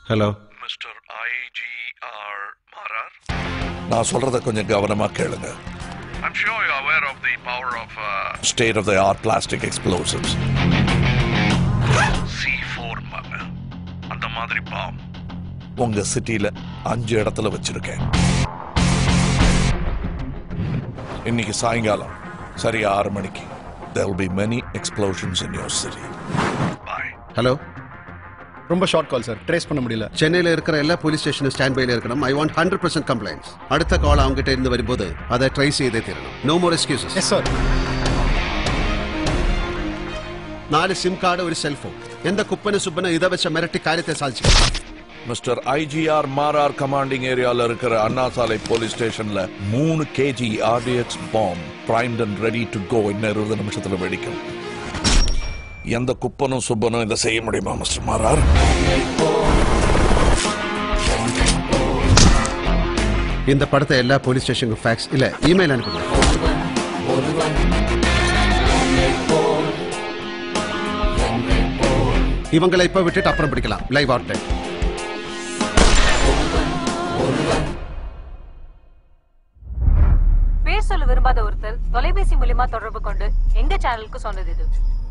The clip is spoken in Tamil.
ஹலோ மிஸ்டர் ஐஜிஆர் மாரார் நான் சொல்றத கொஞ்சம் கவனமா கேளுங்க I'm sure you're aware of the power of uh, state of the art plastic explosives C4 மக அந்த மாதிரி பாம் உங்க சிட்டில அஞ்சு இடத்துல வச்சிருக்கேன் இன்னைக்கு சாயங்காலம் சரி ஆறு மணிக்கு there will be many explosions in your city bye hello ரொம்ப ஷார்ட் கால் சார் ட்ரேஸ் பண்ண முடியல சென்னையில் இருக்கிற எல்லா போலீஸ் ஸ்டேஷனும் ஸ்டாண்ட் பைல இருக்கணும் I want hundred percent complaints அடுத்த கால் அவங்க கிட்ட இருந்து வரும்போது அதை ட்ரை செய்தே தீரணும் no more excuses yes sir നാല് സിം കാർഡ് ഒരു സെൽഫോൺ എന്താ കുപ്പന് സുപ്പന് ഇത വെച്ച മിരട്ടി കാര്യത്തെ സാധിച്ചു மிஸ்டர் ஐஜிஆர் மாரார் கமாண்டிங் ஏரியால இருக்கிற அண்ணா சாலை போலீஸ் ஸ்டேஷன்ல மூணு KG RDX bomb primed and ready to go இன்னும் இருபது நிமிஷத்துல வெடிக்கும் எந்த குப்பனும் சுப்பனும் இதை செய்ய முடியுமா மிஸ்டர் மாரார் இந்த படத்தை எல்லா போலீஸ் ஸ்டேஷனுக்கும் ஃபேக்ஸ் இல்ல இமெயில் அனுப்புங்க இவங்களை இப்ப விட்டுட்டு அப்புறம் பிடிக்கலாம் லைவ் ஆர்ட் பேர் சொல்ல விரும்பாத ஒருத்தர் தொலைபேசி மூலியமா தொடர்பு கொண்டு எங்க சேனலுக்கு சொன்னது இது